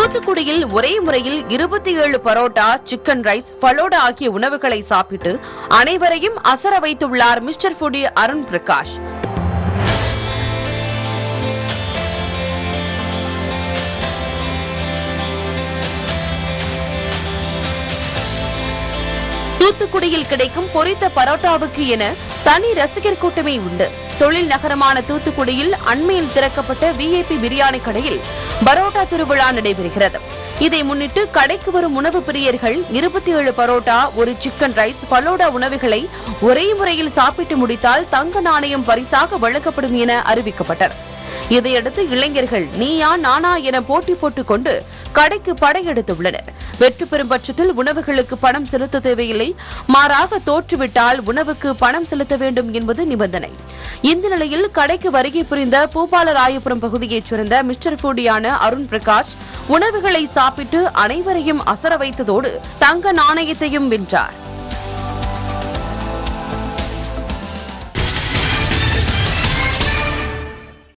தூத்துக்குடியில் ஒரே முறையில் இருபத்தி ஏழு பரோட்டா சிக்கன் ரைஸ் ஃபலோடா ஆகிய உணவுகளை சாப்பிட்டு அனைவரையும் அசர வைத்துள்ளார் மிஸ்டர் ஃபுடி அருண் பிரகாஷ் தூத்துக்குடியில் கிடைக்கும் பொரித்த பரோட்டாவுக்கு என தனி ரசிகர் கூட்டமே உண்டு தொழில் நகரமான தூத்துக்குடியில் அண்மையில் திறக்கப்பட்ட விஐபி பிரியாணி கடையில் பரோட்டா திருவிழா நடைபெறுகிறது இதை முன்னிட்டு கடைக்கு வரும் உணவு பிரியர்கள் இருபத்தி ஏழு பரோட்டா ஒரு சிக்கன் ரைஸ் ஃபலோடா உணவுகளை ஒரே முறையில் சாப்பிட்டு முடித்தால் தங்க நாணயம் பரிசாக வழங்கப்படும் என அறிவிக்கப்பட்டது இதையடுத்து இளைஞர்கள் நீயா நானா என போட்டி போட்டுக் கொண்டு கடைக்கு படையெடுத்துள்ளனர் வெற்றி பெறும் பட்சத்தில் உணவுகளுக்கு பணம் செலுத்த தேவையில்லை மாறாக தோற்றுவிட்டால் உணவுக்கு பணம் செலுத்த வேண்டும் என்பது நிபந்தனை இந்த நிலையில் கடைக்கு வருகை புரிந்த பூபாலராயபுரம் பகுதியைச் சேர்ந்த மிஸ்டர் ஃபுடியான அருண் பிரகாஷ் உணவுகளை சாப்பிட்டு அனைவரையும் அசர வைத்ததோடு தங்க நாணயத்தையும் வென்றார்